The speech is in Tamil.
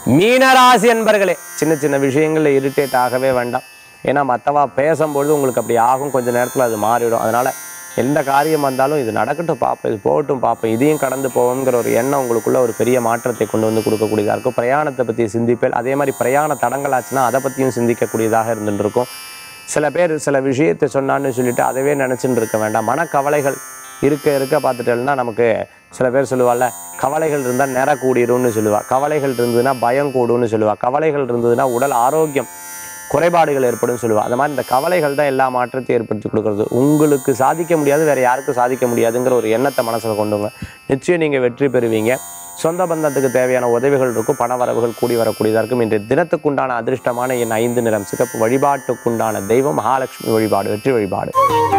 மீனராசி என்பர்களே சின்ன சின்ன விஷயங்கள்ல இரிட்டேட் ஆகவே வேண்டாம் ஏன்னா மற்றவா பேசும்பொழுது உங்களுக்கு அப்படி ஆகும் கொஞ்ச நேரத்தில் அது மாறிடும் அதனால எந்த காரியம் வந்தாலும் இது நடக்கட்டும் பார்ப்போம் இது போகட்டும் பார்ப்போம் இதையும் கடந்து போவோங்கிற ஒரு எண்ணம் உங்களுக்குள்ள ஒரு பெரிய மாற்றத்தை கொண்டு வந்து கொடுக்கக்கூடியதாக இருக்கும் பிரயாணத்தை பற்றி சிந்திப்பேன் அதே மாதிரி பிரயாண தடங்கள் ஆச்சுன்னா அதை பற்றியும் சிந்திக்கக்கூடியதாக இருந்துட்டு இருக்கும் சில பேர் சில விஷயத்தை சொன்னான்னு சொல்லிட்டு அதவே நினச்சிட்டு இருக்க வேண்டாம் மனக்கவலைகள் இருக்க இருக்க பார்த்துட்டேன்னா நமக்கு சில பேர் சொல்லுவாள்ல கவலைகள் இருந்தால் நிற கூடிரும்னு சொல்லுவா கவலைகள் இருந்ததுன்னா பயம் கூடும்னு சொல்லுவா கவலைகள் இருந்ததுன்னா உடல் ஆரோக்கியம் குறைபாடுகள் ஏற்படும் சொல்லுவா அந்த மாதிரி இந்த கவலைகள் தான் எல்லா மாற்றத்தையும் ஏற்படுத்தி கொடுக்கறது உங்களுக்கு சாதிக்க முடியாது வேற யாருக்கும் சாதிக்க முடியாதுங்கிற ஒரு எண்ணத்தை மனசில் கொண்டுங்க நிச்சயம் நீங்கள் வெற்றி பெறுவீங்க சொந்த பந்தத்துக்கு தேவையான உதவிகள் இருக்கும் பண வரவுகள் கூடி வரக்கூடியதாக இருக்கும் இன்றைய தினத்துக்குண்டான அதிர்ஷ்டமான என் ஐந்து நிறம் சிகப்பு வழிபாட்டுக்குண்டான தெய்வம் மகாலட்சுமி வழிபாடு வெற்றி வழிபாடு